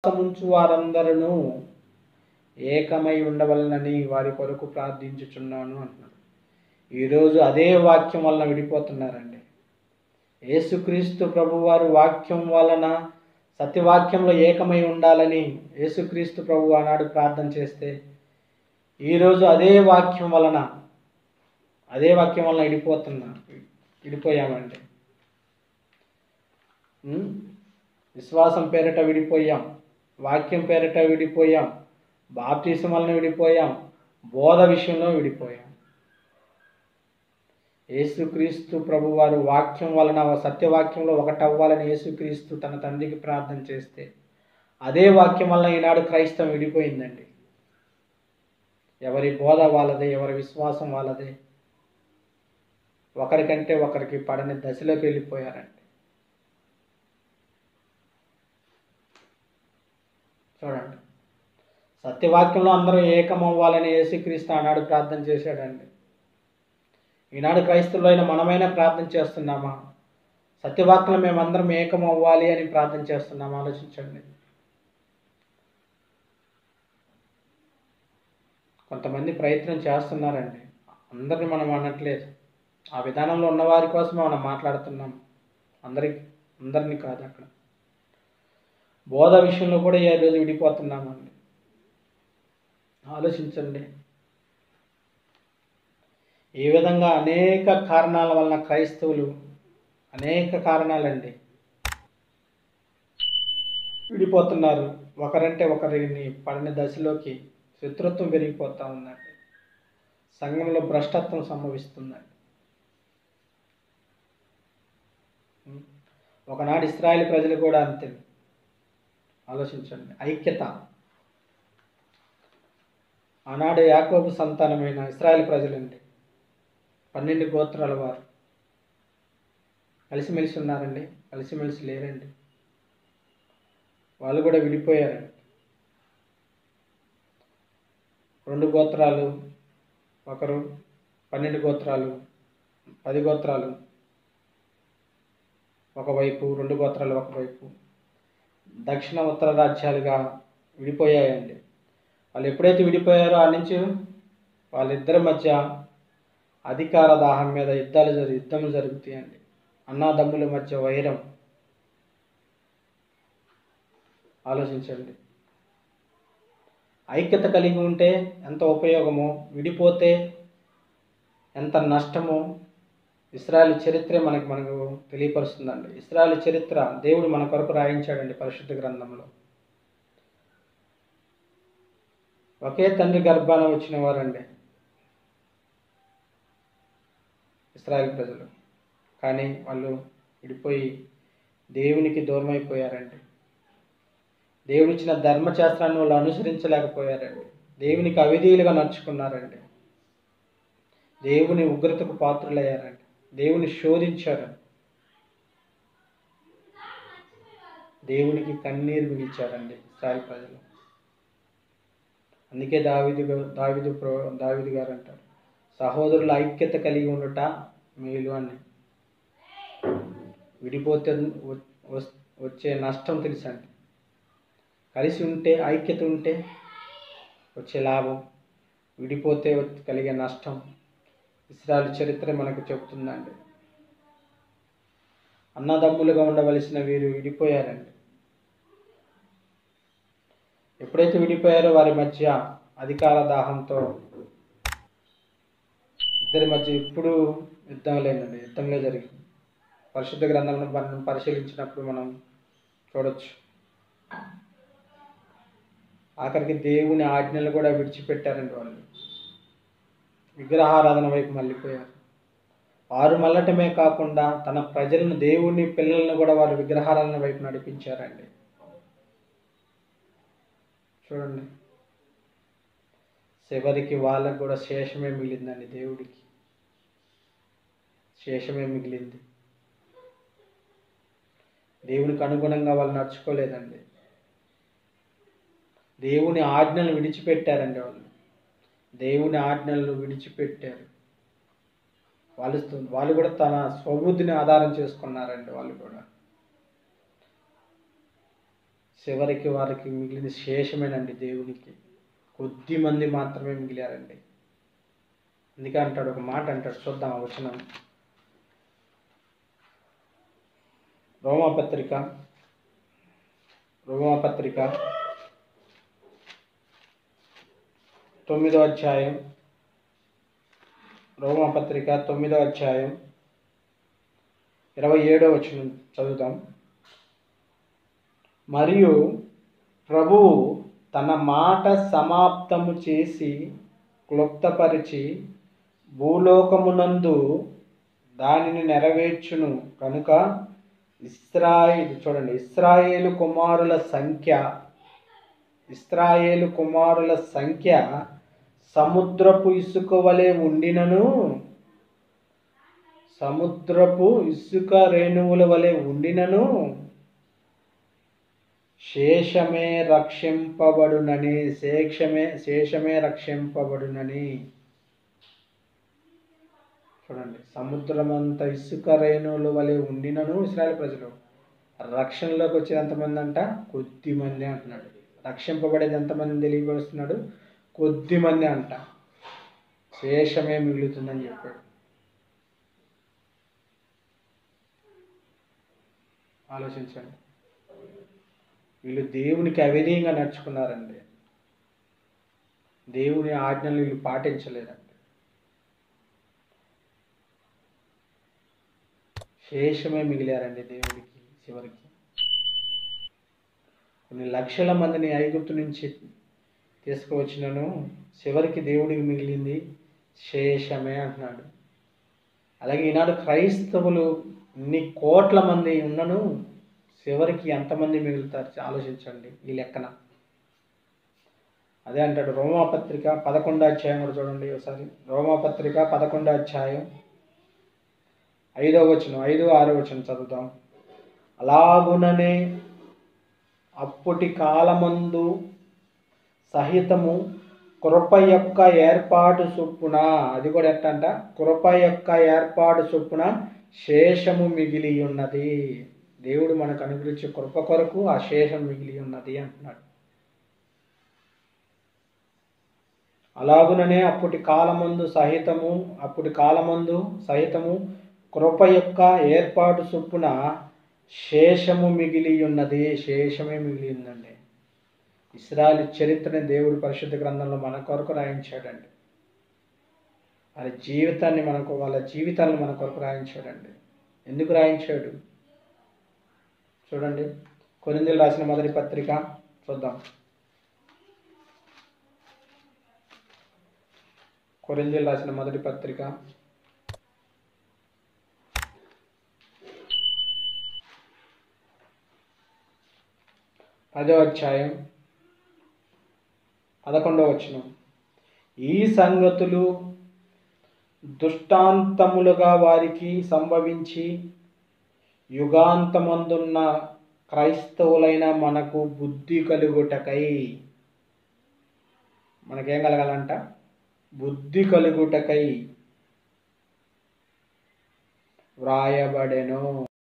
విశ్వాసముంచు వారందరూ ఏకమై ఉండవలనని వారి కొరకు ప్రార్థించుచున్నాను అంటున్నాడు ఈరోజు అదే వాక్యం వలన విడిపోతున్నారండి యేసుక్రీస్తు ప్రభువారు వాక్యం వలన సత్యవాక్యంలో ఏకమై ఉండాలని యేసుక్రీస్తు ప్రభు ఆనాడు ప్రార్థన చేస్తే ఈరోజు అదే వాక్యం వలన అదే వాక్యం వలన విడిపోతున్నా విడిపోయామండి ఉం? విశ్వాసం పేరిట విడిపోయాం వాక్యం పేరిట విడిపోయాం బాప్తీసం వలన విడిపోయాం బోధ విషయంలో విడిపోయాం యేసుక్రీస్తు ప్రభు వారు వాక్యం వలన సత్యవాక్యంలో ఒకటవ్వాలని యేసుక్రీస్తు తన తండ్రికి ప్రార్థన చేస్తే అదే వాక్యం వలన ఈనాడు క్రైస్తవం విడిపోయిందండి ఎవరి బోధ వాళ్ళదే ఎవరి విశ్వాసం వాళ్ళదే ఒకరికంటే ఒకరికి పడని దశలోకి వెళ్ళిపోయారండి చూడండి సత్యవాక్యంలో అందరూ ఏకమవ్వాలని యేసుక్రీస్తు ఆనాడు ప్రార్థన చేశాడండి ఈనాడు క్రైస్తవులు అయిన మనమైనా ప్రార్థన చేస్తున్నామా సత్యవాక్యంలో మేమందరం ఏకమవ్వాలి అని ప్రార్థన చేస్తున్నామా ఆలోచించండి కొంతమంది ప్రయత్నం చేస్తున్నారండి అందరిని మనం అనట్లేదు ఆ విధానంలో ఉన్న వారి కోసం మనం మాట్లాడుతున్నాం అందరికి అందరినీ కాదు అక్కడ బోధ విషయంలో కూడా ఏ రోజు విడిపోతున్నామండి ఆలోచించండి ఈ విధంగా అనేక కారణాల వలన క్రైస్తవులు అనేక కారణాలండి విడిపోతున్నారు ఒకరంటే ఒకరిని పడిన దశలోకి శత్రుత్వం పెరిగిపోతూ ఉందండి సంఘంలో భ్రష్టత్వం సంభవిస్తుందండి ఉం? ఒకనాడు ఇస్రాయేల్ ప్రజలు కూడా అంతే ఆలోచించండి ఐక్యత ఆనాడు యాకోబు సంతానమైన ఇస్రాయేల్ ప్రజలండి పన్నెండు గోత్రాల వారు కలిసిమెలిసి ఉన్నారండి కలిసిమెలిసి లేరండి వాళ్ళు కూడా విడిపోయారండి రెండు గోత్రాలు ఒకరు పన్నెండు గోత్రాలు పది గోత్రాలు ఒకవైపు రెండు గోత్రాలు ఒకవైపు దక్షిణ ఉత్తర రాజ్యాలుగా విడిపోయాయండి వాళ్ళు ఎప్పుడైతే విడిపోయారో ఆ నుంచి వాళ్ళిద్దరి మధ్య అధికార దాహం మీద యుద్ధాలు జరి యుద్ధములు జరుగుతాయండి అన్నాదమ్ముల మధ్య వైరం ఆలోచించండి ఐక్యత కలిగి ఉంటే ఎంత ఉపయోగమో విడిపోతే ఎంత నష్టమో ఇస్రాయల్ చరిత్రే మనకు మనకు తెలియపరుస్తుందండి ఇస్రాయల్ చరిత్ర దేవుడు మన కొరకు రాయించాడండి పరిశుద్ధ గ్రంథంలో ఒకే తండ్రి గర్భాన వచ్చిన వారండి ఇస్రాయల్ ప్రజలు కానీ వాళ్ళు విడిపోయి దేవునికి దూరమైపోయారండి దేవుడిచ్చిన ధర్మశాస్త్రాన్ని వాళ్ళు అనుసరించలేకపోయారండి దేవునికి అవిధీయులుగా నడుచుకున్నారండి దేవుని ఉగ్రతకు పాత్రులయ్యారండి దేవుని శోధించారు దేవునికి కన్నీరు మిగిల్చారండి ఇస్రాయల్ ప్రజలు అందుకే దావిది దావిదు ప్రో దావిది గారు అంటారు సహోదరుల ఐక్యత కలిగి ఉండుట మేలు అని విడిపోతే వ- వస్- వచ్చే నష్టం తెలుసండి కలిసి ఉంటే ఐక్యత ఉంటే వచ్చే లాభం విడిపోతే వచ్చి కలిగే నష్టం ఇస్రాయల్ చరిత్ర మనకు చెప్తుందండి అన్నదమ్ములుగా ఉండవలసిన వీరు విడిపోయారండి ఎప్పుడైతే విడిపోయారో వారి మధ్య అధికార దాహంతో ఇద్దరి మధ్య ఇప్పుడు యుద్ధం లేనండి యుద్ధంలో జరిగింది పరిశుద్ధ గ్రంథంలో మనం పరిశీలించినప్పుడు మనం చూడొచ్చు ఆఖరికి దేవుని ఆజ్ఞలు కూడా విడిచిపెట్టారండి వాళ్ళు విగ్రహారాధన వైపు మళ్ళీపోయారు వారు మళ్ళటమే కాకుండా తన ప్రజలను దేవుని పిల్లలను కూడా వారు విగ్రహారాధన వైపు నడిపించారండి చూడండి చివరికి వాళ్ళకు కూడా శేషమే మిగిలిందండి దేవుడికి శేషమే మిగిలింది దేవునికి అనుగుణంగా వాళ్ళు నడుచుకోలేదండి దేవుని ఆజ్ఞలు విడిచిపెట్టారండి వాళ్ళు దేవుని ఆజ్ఞలను విడిచిపెట్టారు వాళ్ళు వాళ్ళు కూడా తన స్వబుద్ధిని ఆధారం చేసుకున్నారండి వాళ్ళు కూడా చివరికి వారికి మిగిలిన శేషమేనండి దేవునికి కొద్ది మంది మాత్రమే మిగిలారండి అందుకే అంటాడు ఒక మాట అంటాడు చూద్దాం ఆ వచనం రోమాపత్రిక రోమాపత్రిక తొమ్మిదో అధ్యాయం రోమాపత్రిక తొమ్మిదో అధ్యాయం ఇరవై ఏడో వచనం చదువుతాం మరియు ప్రభువు తన మాట సమాప్తము చేసి క్లుప్తపరిచి భూలోకమునందు దానిని నెరవేర్చును కనుక ఇస్రాయిల్ చూడండి ఇస్రాయేలు కుమారుల సంఖ్య ఇస్రాయేలు కుమారుల సంఖ్య సముద్రపు ఇసుక వలె ఉండినను సముద్రపు ఇసుక రేణువుల వలె ఉండినను శేషమే రక్షింపబడునని శేషమే శేషమే రక్షింపబడునని చూడండి సముద్రమంత ఇసుక రేణువుల వలె ఉండినను ఇస్రాయల్ ప్రజలు రక్షణలోకి వచ్చేది ఎంతమంది అంట కొద్ది మంది అంటున్నాడు రక్షింపబడేది ఎంతమంది తెలియపరుస్తున్నాడు కొద్ది మంది అంట శేషమే మిగులుతుందని చెప్పాడు ఆలోచించండి వీళ్ళు దేవునికి అవిధేయంగా నడుచుకున్నారండి దేవుని ఆజ్ఞలు వీళ్ళు పాటించలేదండి శేషమే మిగిలారండి దేవుడికి చివరికి కొన్ని లక్షల మందిని ఐగుప్తు నుంచి తీసుకువచ్చినను చివరికి దేవుడికి మిగిలింది శేషమే అంటున్నాడు అలాగే ఈనాడు క్రైస్తవులు ఇన్ని కోట్ల మంది ఉన్నను చివరికి ఎంతమంది మిగులుతారు ఆలోచించండి ఈ లెక్కన అదే అంటాడు రోమాపత్రిక పదకొండో అధ్యాయం కూడా చూడండి ఒకసారి రోమాపత్రిక పదకొండో అధ్యాయం ఐదో వచనం ఐదో ఆరో వచనం చదువుతాం అలాగుననే అప్పటి కాలమందు సహితము కృప యొక్క ఏర్పాటు చొప్పున అది కూడా ఎట్టంట కృప యొక్క ఏర్పాటు చొప్పున శేషము మిగిలి ఉన్నది దేవుడు మనకు అనుగ్రహించే కృప కొరకు ఆ శేషం మిగిలి ఉన్నది అంటున్నాడు అలాగుననే అప్పటి కాలమందు సహితము అప్పటి కాలమందు సహితము కృప యొక్క ఏర్పాటు చొప్పున శేషము మిగిలి ఉన్నది శేషమే మిగిలి ఉందండి ఇస్రాయల్ చరిత్రని దేవుడు పరిశుద్ధ గ్రంథంలో మన కొరకు రాయించాడండి వాళ్ళ జీవితాన్ని మనకు వాళ్ళ జీవితాలను మన కొరకు రాయించాడండి ఎందుకు రాయించాడు చూడండి కొరిందలు రాసిన మొదటి పత్రిక చూద్దాం కొరిందలు రాసిన మొదటి పత్రిక పదో అధ్యాయం పదకొండవ వచనం ఈ సంగతులు దుష్టాంతములుగా వారికి సంభవించి యుగాంతమందున్న క్రైస్తవులైన మనకు బుద్ధి కలుగుటకై మనకేం కలగాలంట బుద్ధి కలుగుటకై వ్రాయబడెను